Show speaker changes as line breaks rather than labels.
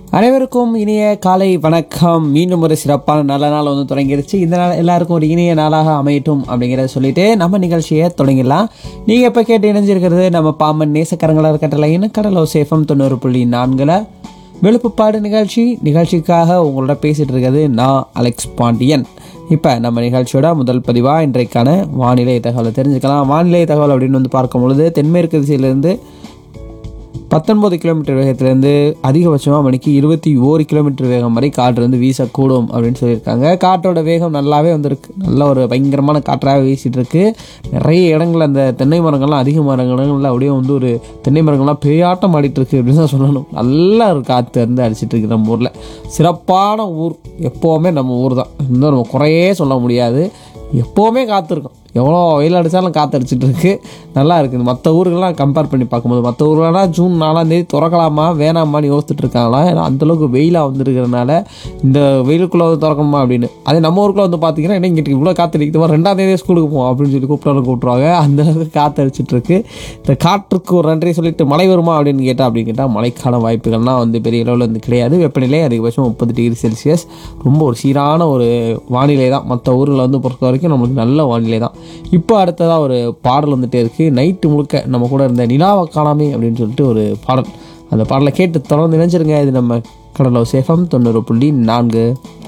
அனைவருக்கும் இனிய காலை வணக்கம் மீண்டும் ஒரு சிறப்பான நல்ல நாள் வந்து தொடங்கிருச்சு இந்த நாள் எல்லாருக்கும் ஒரு இனிய நாளாக அமையட்டும் அப்படிங்கிறத சொல்லிட்டு நம்ம நிகழ்ச்சியை தொடங்கிடலாம் நீங்கள் இப்போ கேட்டு இணைஞ்சிருக்கிறது நம்ம பாம்பன் நேசக்கரங்களாக கட்டளையின் கடலோ சேஃபம் தொண்ணூறு புள்ளி நான்கில் வெளுப்புப்பாடு நிகழ்ச்சி நிகழ்ச்சிக்காக உங்களோட பேசிகிட்டு இருக்கிறது நான் அலெக்ஸ் பாண்டியன் இப்போ நம்ம நிகழ்ச்சியோட முதல் பதிவாக இன்றைக்கான வானிலை தகவலை தெரிஞ்சுக்கலாம் வானிலை தகவல் அப்படின்னு வந்து பார்க்கும் பொழுது தென்மேற்கு திசையிலிருந்து பத்தொன்பது கிலோமீட்டர் வேகத்திலேருந்து அதிகபட்சமாக மணிக்கு இருபத்தி ஓரு கிலோமீட்டர் வேகம் வரை காற்று வந்து வீசக்கூடும் அப்படின்னு சொல்லியிருக்காங்க காற்றோட வேகம் நல்லாவே வந்திருக்கு நல்ல ஒரு பயங்கரமான காற்றாக வீசிட்டு இருக்கு நிறைய இடங்கள் அந்த தென்னை மரங்கள்லாம் அதிக மரங்கள்ல அப்படியே வந்து ஒரு தென்னை மரங்கள்லாம் பேயாட்டம் ஆடிட்டு இருக்கு அப்படின்னு தான் சொல்லணும் நல்லா ஒரு காற்று வந்து அடிச்சிட்டு இருக்கு நம்ம ஊரில் சிறப்பான ஊர் எப்போவுமே நம்ம ஊர் தான் இன்னும் நம்ம குறையே சொல்ல முடியாது எப்போவுமே காற்று இருக்கும் எவ்வளோ வெயில் அடித்தாலும் காற்று அடிச்சிட்டு இருக்கு நல்லா இருக்குது மற்ற ஊர்கள்லாம் கம்பேர் பண்ணி பார்க்கும்போது மற்ற ஊர்களெலாம் ஜூன் நாலாம் தேதி திறக்கலாமா வேணாமான்னு யோசிச்சுட்டு இருக்காங்களா ஏன்னா அந்தளவுக்கு வெயிலாக வந்துருக்கிறனால இந்த வெயிலுக்குள்ளே வந்து திறக்கணுமா அப்படின்னு அதே நம்ம ஊருக்குள்ள வந்து பார்த்தீங்கன்னா என்ன இங்கிட்டு இவ்வளோ காற்று அடிக்குது ரெண்டாம் தேதி ஸ்கூலுக்கு போவோம் அப்படின்னு சொல்லி கூப்பிட்டாலும் கூப்பிட்ருவாங்க அந்த அளவுக்கு காற்று அடிச்சிட்டு இருக்கு இந்த காற்றுக்கு ஒரு நன்றி சொல்லிட்டு மழை வருமா அப்படின்னு கேட்டால் அப்படின்னு கேட்டால் மழைக்கான வாய்ப்புகள்லாம் வந்து பெரிய அளவில் வந்து கிடையாது வெப்பநிலை அதிகபட்சம் முப்பது டிகிரி செல்சியஸ் ரொம்ப ஒரு சீரான ஒரு வானிலை தான் மற்ற ஊர்களை வந்து பொறுத்த வரைக்கும் நம்மளுக்கு நல்ல வானிலை தான் இப்போ அடுத்ததாக ஒரு பாடல் வந்துட்டே இருக்குது நைட்டு முழுக்க நம்ம கூட இருந்த நிலாவை காணாமே அப்படின்னு சொல்லிட்டு ஒரு பாடல் அந்த பாடலை கேட்டு தொடர்ந்து நினைச்சிருங்க இது நம்ம கடலோ சேஃபம் தொண்ணூறு புள்ளி நான்கு